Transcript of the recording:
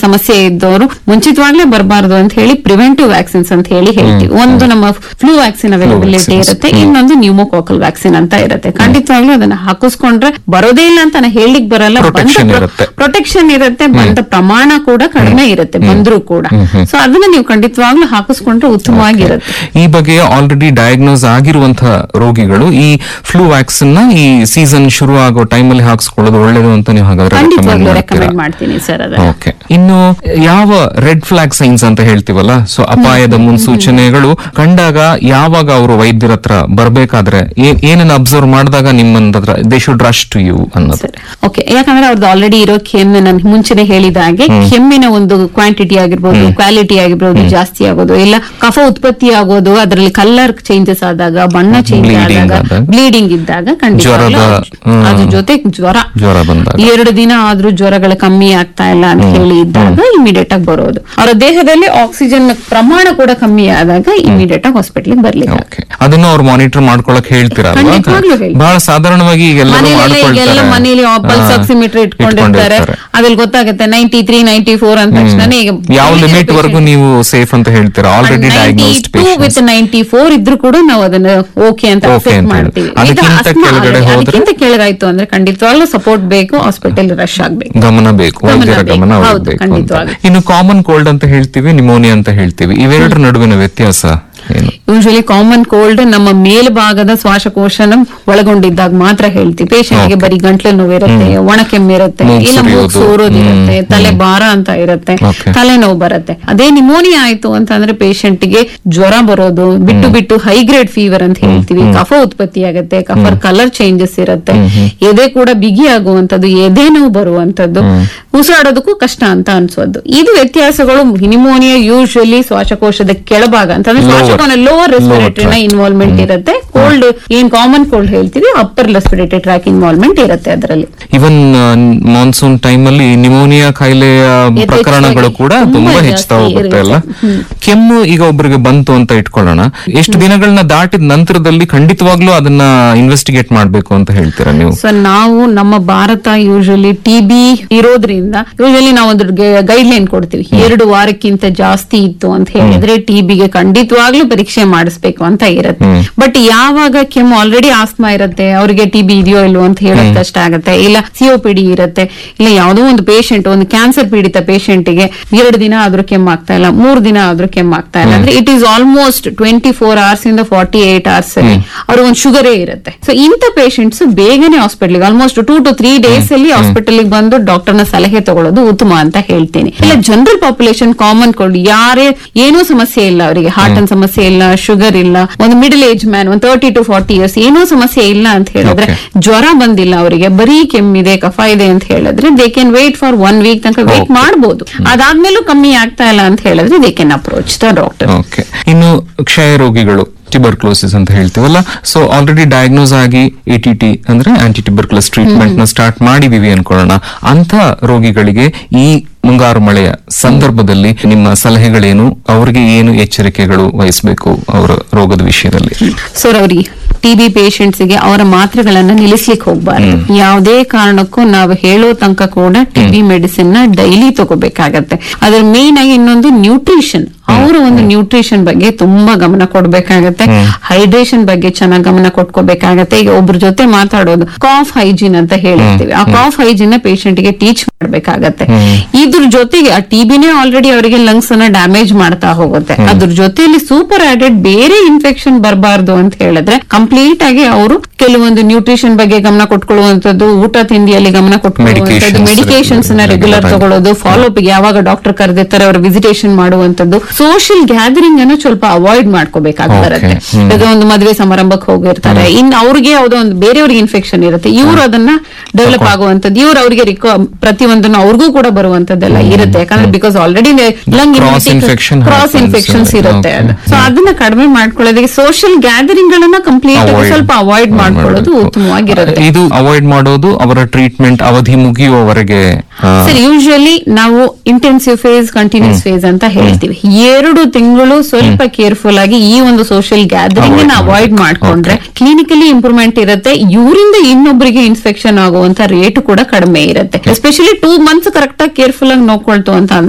ಸಮಸ್ಯೆ ಇದ್ದವರು ಮುಂಚಿತವಾಗ್ಲೇ ಬರಬಾರದು ಅಂತ ಹೇಳಿ ಪ್ರಿವೆಂಟಿವ್ ವ್ಯಾಕ್ಸಿನ್ಸ್ ಅಂತ ಹೇಳಿ ಹೇಳ್ತೀವಿ ಒಂದು ನಮ್ಮ ಫ್ಲೂ ವ್ಯಾಕ್ಸಿನ್ ಅವೈಲಬಿಲಿಟಿ vaccines. ಇರುತ್ತೆ ಇನ್ನೊಂದು ನ್ಯೂಮೋಕೋಕಲ್ ವ್ಯಾಕ್ಸಿನ್ ಅಂತ ಇರುತ್ತೆ ಖಂಡಿತವಾಗ್ಲೂ ಅದನ್ನ ಹಾಕಿಸ್ಕೊಂಡ್ರೆ ಬರೋದೇ ಇಲ್ಲ ಅಂತ ನಾನು ಹೇಳಿಕ್ ಬರಲ್ಲ Protection ಇರುತ್ತೆ. ಪ್ರೊಟೆಕ್ಷನ್ ಇರುತ್ತೆ ಬಂದ ಪ್ರಮಾಣ ಕೂಡ ಕಡಿಮೆ ಇರುತ್ತೆ ಬಂದ್ರೂ ಕೂಡ ಸೊ ಅದನ್ನ ನೀವು ಖಂಡಿತವಾಗ್ಲೂ ಹಾಕಿಸ್ಕೊಂಡ್ರೆ ಉತ್ತಮವಾಗಿರುತ್ತೆ ಈ ಬಗ್ಗೆ ಆಲ್ರೆಡಿ ಡಯಾಗ್ನೋಸ್ ಆಗಿರುವಂತಹ ರೋಗಿಗಳು ಈ ಫ್ಲೂ ವ್ಯಾಕ್ಸಿನ್ ನ ಈ ಸೀಸನ್ ಶುರು ಆಗೋ ಟೈಮಲ್ಲಿ ಹಾಕ್ಸ್ಕೊಳ್ಳೋದು ಒಳ್ಳೇದು ಅಂತ ನೀವು ಹಾಗಾದ್ರೆ ಖಂಡಿತವಾಗ್ಲೂ recommend ರೆಕಮೆಂಡ್ ಮಾಡ್ತೀರಾ? ಮಾಡ್ತೀನಿ ಸರ್ ಅದನ್ನ ಓಕೆ ಇನ್ನು ಯಾವ ರೆಡ್ ಫ್ಲಾಗ್ ಸೈನ್ಸ್ ಅಂತ ಹೇಳ್ತೀವಲ್ಲ ಸೊ ಅಪಾಯದ ಮುನ್ಸೂಚನೆಗಳು ಕಂಡಾಗ ಯಾವಾಗ ಅವರು ವೈದ್ಯರ ಹತ್ರ ಬರ್ಬೇಕಾದ್ರೆ ಏ- ಏನನ್ನ ಅಬ್ಸರ್ವ್ ಮಾಡಿದಾಗ ನಿಮ್ಮನ್ನ ಹತ್ರ they should rush to you ಅನ್ನೋದು ಓಕೆ ಯಾಕಂದ್ರೆ ಅವ್ರದ್ದು ಆಲ್ರೆಡಿ ಇರೋ ಕೆಮ್ಮು ನಾನು ಮುಂಚೆನೆ ಹೇಳಿದ ಹಾಗೆ ಕೆಮ್ಮಿನ ಒಂದು ಕ್ವಾಂಟಿಟಿ ಆಗಿರ್ಬೋದು ಕ್ವಾಲಿಟಿ ಆಗಿರ್ಬೋದು ಜಾಸ್ತಿ ಆಗೋದು ಇಲ್ಲ ಕಫ ಉತ್ಪತ್ತಿ ಆಗೋದು ಅದರಲ್ಲಿ ಕಲರ್ ಚೇಂಜಸ್ ಆದಾಗ ಬಣ್ಣ ಚೇಂಜ್ Bleeding ಆದಾಗ ಆದಾಗ. ಬ್ಲೀಡಿಂಗ್ ಇದ್ದಾಗ ಖಂಡಿತವಾಗ್ಲೂ ಜ್ವರದ, ಹ್ಮ್. ಅದ್ರ ಜೊತೆ ಜ್ವರ ಜ್ವರ ಬಂದಾಗ ಎರಡು ದಿನ ಆದ್ರೂ ಜ್ವರಗಳು ಕಮ್ಮಿ ಆಗ್ತಾ ಇಲ್ಲ ಅಂತ ಹೇಳಿ ಇದ್ದಾಗ ಇಮಿಡಿಯೇಟ್ ಆಗಿ ಬರೋದು ಅವರ ದೇಹದಲ್ಲಿ ಆಕ್ಸಿಜನ್ ಪ್ರಮಾಣ ಕೂಡ ಕಮ್ಮಿ ಆದಾಗ ಇಮಿಡಿಯೇಟ್ ಆಗಿ ಹಾಸ್ಪಿಟಲ್ ಬರ್ಲಿಕ್ಕೆ ಓಕೆ ಅದನ್ನು ಅವ್ರು ಮಾನಿಟರ್ ಮಾಡ್ಕೊಳಕ್ ಹೇಳ್ತೀರಾ ಅಲ್ವಾ? ಖಂಡಿತವಾಗ್ಲೂ ಹೇಳ್ತೀನಿ. ಬಹಳ ಸಾಧಾರಣವಾಗಿ ಈಗ ಎಲ್ಲರೂ ಮನೇಲೆಲ್ಲ ಈಗೆಲ್ಲ ಮಾಡ್ಕೊಳ್ತಾರೆ ಮನೇಲಿ ಪಲ್ಸ್ ಹಾ, ಆಕ್ಸಿಮೀಟರ್ ಇಟ್ಕೊಂಡಿರ್ತಾರೆ ಅದ್ರಲ್ಲಿ ಗೊತ್ತಾಗುತ್ತೆ ನೈಂಟಿ ತ್ರೀ ನೈಂಟಿ ಫೋರ್ ಅಂದ ತಕ್ಷಣ ಈಗ ಯಾವ ಲಿಮಿಟ್ ವರೆಗೂ ನೀವು ಸೇಫ್ ಅಂತ ಹೇಳ್ತೀರಾ already diagnosed with ninety four ಇದ್ರು ಕೂಡ ನಾವು ಅದನ್ನ ಓಕೆ ಅಂತ Okay ಅಕ್ಸೆಪ್ಟ್ ಅಂತ ಹೇಳಿ. ಮಾಡ್ತೀವಿ ಈಗ ಅದಕ್ಕಿಂತ asthma ಕೆಳಗಡೆ ಆಗಿದೆ. ಹೋದ್ರೆ? ಅದಕ್ಕಿಂತ ಕೆಳಗಾಯ್ತು ಅಂದ್ರೆ ಖಂಡಿತವಾಗ್ಲೂ ಸಪೋರ್ಟ್ ಬೇಕು ಹಾಸ್ಪಿಟಲ್ ರಶ್ ಆಗ್ಬೇಕು ಗಮನ ಬೇಕು ಗಮನ ವೈದ್ಯರ ಬೇಕು. ಗಮನ ಅವ್ರಿಗೆ ಹೌದು, ಬೇಕು ಅಂತ. ಖಂಡಿತವಾಗಿ. ಇನ್ನು ಕಾಮನ್ ಕೋಲ್ಡ್ ಅಂತ ಹೇಳ್ತೀವಿ ನಿಮೋನಿಯಾ ಅಂತ ಹೇಳ್ತೀವಿ ಇವೆರಡರ ನಡುವಿನ ವ್ಯತ್ಯಾಸ ಏನು ಯೂಶಲಿ ಕಾಮನ್ ಕೋಲ್ಡ್ ನಮ್ಮ ಮೇಲ್ಭಾಗದ ಶ್ವಾಸಕೋಶನ ಒಳಗೊಂಡಿದ್ದಾಗ ಮಾತ್ರ ಹೇಳ್ತೀವಿ ಪೇಷಂಟ್ ಗೆ ಬರೀ ಗಂಟ್ಲು ನೋವಿರುತ್ತೆ ಒಣ ಕೆಮ್ಮಿರುತ್ತೆ ಮೂಗ್ ಇಲ್ಲ ಮೂಗ್ ಸುರಿಯೋದು. ಸೋರೋದಿರುತ್ತೆ ತಲೆ ಭಾರ ಅಂತ ಇರುತ್ತೆ Okay. ತಲೆನೋವು ಬರುತ್ತೆ ಅದೇ ನಿಮೋನಿಯಾ ಆಯ್ತು ಅಂತಂದ್ರೆ ಪೇಷಂಟ್ ಗೆ ಜ್ವರ ಬರೋದು ಬಿಟ್ಟು ಬಿಟ್ಟು ಹೈ ಗ್ರೇಡ್ ಫೀವರ್ ಅಂತ ಹೇಳ್ತೀವಿ ಕಫ ಉತ್ಪತ್ತಿ ಆಗುತ್ತೆ ಕಫರ್ ಕಲರ್ ಚೇಂಜಸ್ ಇರುತ್ತೆ ಎದೆ ಕೂಡ ಬಿಗಿ ಆಗುವಂತದ್ದು ಎದೆ ನೋವು ಬರುವಂತದ್ದು ಉಸಿರಾಡೋದಕ್ಕೂ ಕಷ್ಟ ಅಂತ ಅನ್ಸೋದು ಇದು ವ್ಯತ್ಯಾಸಗಳು ನಿಮೋನಿಯಾ ಯೂಶಲಿ ಶ್ವಾಸಕೋಶದ ಕೆಳಭಾಗ ಅಂತಂದ್ರೆ Lower. ಶ್ವಾಸಕೋನ ಲೋವರ್ ರೆಸ್ಪಿರೇಟರಿ ನ tract. ಇನ್ವಾಲ್ವ್ಮೆಂಟ್ ಇರುತ್ತೆ ಕೋಲ್ಡ್ ಏನ್ ಕಾಮನ್ ಕೋಲ್ಡ್ ಹೇಳ್ತೀವಿ ಅಪ್ಪರ್ ರೆಸ್ಪಿರೇಟರಿ ಟ್ರ್ಯಾಕ್ ಇನ್ವಾಲ್ವ್ಮೆಂಟ್ ಇರುತ್ತೆ ಅದರಲ್ಲಿ ಇವನ್ ಮಾನ್ಸೂನ್ ಟೈಮ್ ಅಲ್ಲಿ ನಿಮೋನಿಯಾ ಕಾಯಿಲೆಯ ಹೆಚ್ಚಾಗಿ ಪ್ರಕರಣಗಳು ಕೂಡ ತುಂಬಾ ತುಂಬಾ ಜಾಸ್ತಿ ಹೆಚ್ಚುತ್ತಾ ಹೋಗುತ್ತೆ ಅಲ್ಲ ಇರುತ್ತೆ. ಕೆಮ್ಮು ಈಗ ಒಬ್ಬರಿಗೆ ಬಂತು ಅಂತ ಇಟ್ಕೊಳ್ಳೋಣ ಎಷ್ಟು ದಿನಗಳನ್ನ ದಾಟಿದ ನಂತರದಲ್ಲಿ ಖಂಡಿತವಾಗ್ಲೂ ಅದನ್ನ ಇನ್ವೆಸ್ಟಿಗೇಟ್ ಮಾಡ್ಬೇಕು ಅಂತ ಹೇಳ್ತೀರಾ ನೀವು ಸೊ ನಾವು ನಮ್ಮ ಭಾರತ ಯೂಶಲಿ ಟಿಬಿ ಇರೋದ್ರಿಂದ ಯೂಶಲಿ ನಾವು ಒಂದು ಗೈಡ್ ಲೈನ್ ಕೊಡ್ತೀವಿ ಎರಡು ವಾರಕ್ಕಿಂತ ಜಾಸ್ತಿ ಇತ್ತು ಅಂತ ಹೇಳಿದ್ರೆ ಟಿಬಿಗೆ ಖಂಡಿತವಾಗ್ಲೂ ಪರೀಕ್ಷೆ ಮಾಡಿಸ್ಬೇಕು ಅಂತ ಇರುತ್ತೆ ಬಟ್ ಯಾವಾಗ ಕೆಮ್ಮು ಆಲ್ರೆಡಿ ಆಸ್ಮಾ ಇರುತ್ತೆ ಅವರಿಗೆ ಟಿಬಿ ಇದೆಯೋ ಇಲ್ವೋ ಅಂತ ಹೇಳೋದ್ ಕಷ್ಟ ಆಗುತ್ತೆ ಇಲ್ಲ ಸಿಒಪಿಡಿ ಇರುತ್ತೆ ಇಲ್ಲ ಯಾವುದೋ ಒಂದು ಪೇಷಂಟ್ ಒಂದು ಕ್ಯಾನ್ಸರ್ ಪೀಡಿತ patient ಗೆ ಎರಡು ದಿನ ಆದ್ರೂ ಕೆಮ್ಮು ಆಗ್ತಾ ಇಲ್ಲ ಮೂರ್ ದಿನ ಆದ್ರೂ ಕೆಮ್ಮು ಆಗ್ತಾ ಇಲ್ಲ ಅಂದ್ರೆ it is almost twenty four hours ಇಂದ ಫಾರ್ಟಿ ಏಟ್ ಅವರ್ಸ್ ಅಲ್ಲಿ ಅವ್ರಿಗೆ ಒಂದು ಶುಗರೇ ಇರುತ್ತೆ ಸೊ ಇಂಥ ಪೇಷಂಟ್ಸ್ ಬೇಗನೆ hospital almost two to three days ಅಲ್ಲಿ ಹಾಸ್ಪಿಟಲ್ ಬಂದು ಡಾಕ್ಟರ್ ನ ಸಲಹೆ ತಗೊಳ್ಳೋದು ಉತ್ತಮ ಅಂತ ಹೇಳ್ತೀನಿ ಇಲ್ಲ ಜನರಲ್ ಪಾಪ್ಯುಲೇಷನ್ ಕಾಮನ್ ಕೋಲ್ಡ್ ಯಾರೇ ಏನೂ ಸಮಸ್ಯೆ ಇಲ್ಲ ಅವರಿಗೆ ಹಾರ್ಟ್ ಅನ್ ಸಮಸ್ಯೆ ಇಲ್ಲ ಶುಗರ್ ಇಲ್ಲ ಒಂದು ಮಿಡಲ್ ಏಜ್ ಮ್ಯಾನ್ ಒಂದು ತರ್ಟಿ ಟು ಫಾರ್ಟಿ ಇಯರ್ಸ್ ಏನೂ ಸಮಸ್ಯೆ ಇಲ್ಲ ಅಂತ ಹೇಳಿದ್ರೆ Okay. ಜ್ವರ ಬಂದಿಲ್ಲ ಅವರಿಗೆ ಬರೀ ಕೆಮ್ಮಿದೆ ಕಫ ಇದೆ ಅಂತ ಹೇಳಿದ್ರೆ they can wait for one week ತನಕ ವೇಟ್ Okay. ಮಾಡಬಹುದು ಅದಾದ್ಮೇಲೂ ಕಮ್ಮಿ ಆಗ್ತಾ ಇಲ್ಲ ಅಂತ ಹೇಳಿದ್ರೆ they can approach the doctor okay ಇನ್ನು ಕ್ಷಯ ರೋಗಿಗಳು ಟ್ಯೂಬರ್ಕ್ಲೋಸಿಸ್ ಅಂತ ಹೇಳ್ತೀವಲ್ಲ ಸೊ ಆಲ್ರೆಡಿ ಡಯಾಗ್ನೋಸ್ ಆಗಿ ಎ ಟಿ ಟಿ ಅಂದ್ರೆ ಆಂಟಿ ಟ್ಯೂಬರ್ಕ್ಲಸ್ ಟ್ರೀಟ್ಮೆಂಟ್ ನ ಸ್ಟಾರ್ಟ್ ಮಾಡಿದೀವಿ ಅನ್ಕೊಳ್ಳೋಣ ಅಂತ ರೋಗಿಗಳಿಗೆ ಈ ಮುಂಗಾರು ಮಳೆಯ ಸಂದರ್ಭದಲ್ಲಿ ನಿಮ್ಮ ಸಲಹೆಗಳೇನು ಅವರಿಗೆ ಏನು ಎಚ್ಚರಿಕೆಗಳು ವಹಿಸಬೇಕು ಅವರ ರೋಗದ ವಿಷಯದಲ್ಲಿ ಸರ್ ಅವ್ರಿಗೆ ಟಿಬಿ ಪೇಷಂಟ್ಸ್ ಗೆ ಅವರ ಮಾತ್ರೆಗಳನ್ನ ನಿಲ್ಲಿಸ್ಲಿಕ್ಕೆ ಹೋಗ್ಬಾರ್ದು ಯಾವುದೇ ಕಾರಣಕ್ಕೂ ನಾವು ಹೇಳೋ ತನಕ ಕೂಡ ಟಿಬಿ ಮೆಡಿಸಿನ್ ನ ಡೈಲಿ ತಗೋಬೇಕಾಗತ್ತೆ ಅದ್ರ ಮೇನ್ ಆಗಿ ಇನ್ನೊಂದು ನ್ಯೂಟ್ರಿಷನ್ ಅವರ ಒಂದು ನ್ಯೂಟ್ರಿಷನ್ ಬಗ್ಗೆ ತುಂಬಾ ಗಮನ ಕೊಡ್ಬೇಕಾಗತ್ತೆ ಹೈಡ್ರೇಷನ್ ಬಗ್ಗೆ ಚೆನ್ನಾಗಿ ಗಮನ ಕೊಟ್ಕೋಬೇಕಾಗತ್ತೆ ಈಗ ಒಬ್ರ ಜೊತೆ ಮಾತಾಡೋದು ಕಾಫ್ ಹೈಜೀನ್ ಅಂತ ಹೇಳಿರ್ತೀವಿ ಆ ಕಾಫ್ ಹೈಜೀನ್ ಪೇಷಂಟ್ ಗೆ ಟೀಚ್ ಮಾಡ್ಬೇಕಾಗತ್ತೆ ಇದ್ರ ಜೊತೆಗೆ ಆ ಟಿಬಿನೇ ಆಲ್ರೆಡಿ ಅವರಿಗೆ ಲಂಗ್ಸ್ ಅನ್ನ ಡ್ಯಾಮೇಜ್ ಮಾಡ್ತಾ ಹೋಗುತ್ತೆ ಅದ್ರ ಜೊತೆಯಲ್ಲಿ ಸೂಪರ್ ಆಡೆಡ್ ಬೇರೆ ಇನ್ಫೆಕ್ಷನ್ ಬರಬಾರ್ದು ಅಂತ ಹೇಳಿದ್ರೆ ಕಂಪ್ಲೀಟ್ ಆಗಿ ಅವರು ಕೆಲವೊಂದು ನ್ಯೂಟ್ರಿಷನ್ ಬಗ್ಗೆ ಗಮನ ಕೊಟ್ಕೊಳ್ಳುವಂತದ್ದು ಊಟ ತಿಂಡಿಯಲ್ಲಿ ಗಮನ ಕೊಟ್ಕೊಳ್ಳುವಂತದ್ದು Medications ಮೆಡಿಕೇಶನ್ಸ್ ನ ರೆಗ್ಯುಲರ್ regular ಆಗಿ. ತಗೊಳ್ಳೋದು ಫಾಲೋ ಅಪ್ ಯಾವಾಗ ಡಾಕ್ಟರ್ ಕರೆದಿರ್ತಾರೆ ಅವ್ರ ವಿಸಿಟೇಷನ್ ಮಾಡುವಂತದ್ದು ಸೋಷಿಯಲ್ ಗ್ಯಾದರಿಂಗ್ ಅನ್ನು ಸ್ವಲ್ಪ ಅವಾಯ್ಡ್ ಮಾಡ್ಕೋಬೇಕಾಗಿ Okay. ಬರುತ್ತೆ ಹ್ಮ್. ಈಗ ಒಂದು ಮದುವೆ ಸಮಾರಂಭಕ್ಕೆ ಹೋಗಿರ್ತಾರೆ ಇನ್ ಅವ್ರಿಗೆ ಯಾವುದೋ ಒಂದು ಬೇರೆಯವ್ರಿಗೆ ಇನ್ಫೆಕ್ಷನ್ ಇರುತ್ತೆ ಇವ್ರು ಅದನ್ನ ಡೆವಲಪ್ ಆಗುವಂತದ್ದು ಇವ್ರು ಅವರಿಗೆ ಪ್ರತಿಯೊಂದನ್ನು ಅವ್ರಿಗೂ ಕೂಡ ಬರುವಂತದ್ದೆಲ್ಲ ಇರುತ್ತೆ ಯಾಕಂದ್ರೆ because already lung Cross infection cross happens. Infections ಇರುತ್ತೆ Okay. ಸೊ ಅದನ್ನ ಕಡಿಮೆ ಮಾಡ್ಕೊಳ್ಳೋದಕ್ಕೆ ಸೋಷಿಯಲ್ ಗ್ಯಾದರಿಂಗ್ ಗಳನ್ನ ಕಂಪ್ಲೀಟ್ ಆಗಿ Avoid ಸ್ವಲ್ಪ ಅವಾಯ್ಡ್ ಮಾಡ್ಕೊಳ್ಳೋದು ಮಾಡ್ಬೇಕು. ಉತ್ತಮವಾಗಿರುತ್ತೆ ಇದು ಅವಾಯ್ಡ್ ಮಾಡೋದು ಅವರ ಟ್ರೀಟ್ಮೆಂಟ್ ಅವಧಿ ಮುಗಿಯುವವರೆಗೆ ಆ, ಸರ್ ಯೂಶಲಿ ನಾವು ಇಂಟೆನ್ಸಿವ್ ಫೇಸ್ ಕಂಟಿನ್ಯೂಸ್ ಫೇಸ್ ಅಂತ ಹೇಳ್ತೀವಿ ಎರಡು ತಿಂಗಳು ಸ್ವಲ್ಪ ಕೇರ್ಫುಲ್ ಆಗಿ ಈ ಒಂದು ಸೋಷಿಯಲ್ ಗ್ಯಾದರಿಂಗ್ Avoid ಅವಾಯ್ಡ್ ಮಾಡ್ಬೇಕು. ಮಾಡ್ಕೊಂಡ್ರೆ ಕ್ಲಿನಿಕಲಿ ಇಂಪ್ರೂವ್ಮೆಂಟ್ ಇರುತ್ತೆ ಇವರಿಂದ ಇನ್ನೊಬ್ಬರಿಗೆ ಇನ್ಫೆಕ್ಷನ್ ಆಗುವಂತ ರೇಟ್ ಕೂಡ ಕಡಿಮೆ ಇರುತ್ತೆ ಎಸ್ಪೆಷಲಿ ಟೂ ಮಂತ್ಸ್ ಕರೆಕ್ಟ್ ಆಗಿ ಕೇರ್ಫುಲ್ ಆಗಿ ನೋಡ್ಕೊಳ್ತು ಅಂತ ಅಂದ್ರೆ